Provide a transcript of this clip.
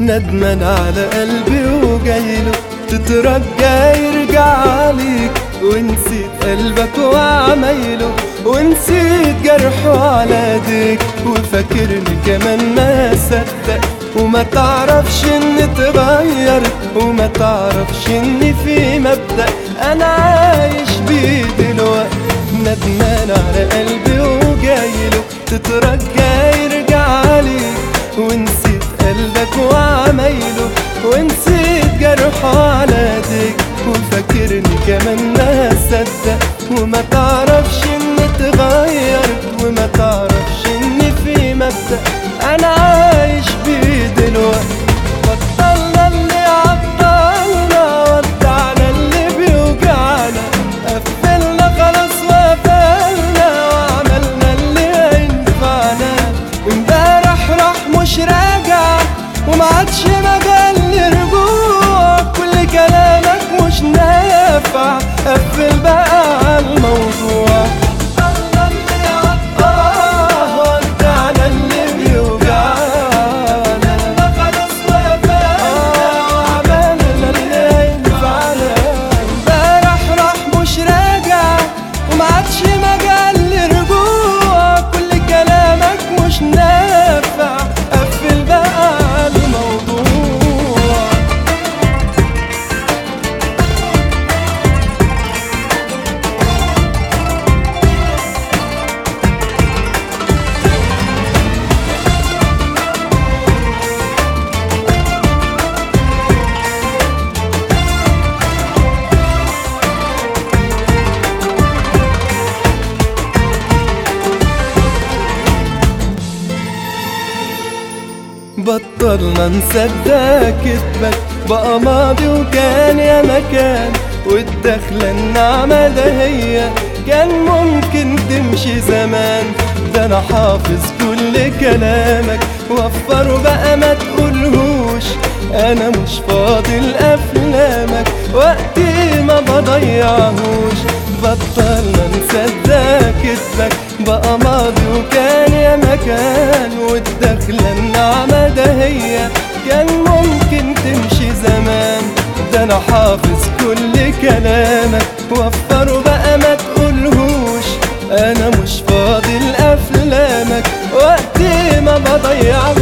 ندمان على قلبي وجايله تترجى يرجع ليك ونسيت قلبك وعمايله ونسيت جرحه على ايديك وفاكرني كمان ما صدق وما تعرفش اني اتغيرت وما تعرفش اني في مبدأ انا عايش بيه دلوقتي ندمان على قلبي وجايله تترجى يرجع ليك ونسيت قلبك وعمايله ونسيت جرحه على ايديك وفاكرني كمان ما صدق وما تعرفش اني اتغيرت وما تعرفش اني في مبدأ انا عايش بيه دلوقتي بطلنا اللي عطلنا ودعنا اللي بيوجعنا قفلنا خلاص وقفلنا وعملنا اللي هينفعنا امبارح راح مش راجع ومعادش مجال لرجوع كل كلامك مش نافع قفل بقى على الموضوع آه، ودعنا اللي بيوجعنا آه، وعملنا اللي هينفعنا امبارح راح مش راجع ومعادش مجال لرجوع كل كلامك مش نافع قفل بقى على الموضوع بطلنا نصدق كذبك بقى ماضي وكان يا مكان والدخلة النعمة ده هي كان ممكن تمشي زمان ده انا حافظ كل كلامك وفره بقى ما تقولهوش انا مش فاضل افلامك وقتي ما بضيعهوش بطلنا نصدق كذبك بقى ماضي وكان يا مكان والدخلة النعمة ده هي كان ممكن تمشي زمان ده انا حافظ كل كلامك وفره بقى ما تقولهوش انا مش فاضل افلامك وقتي ما بضيعهوش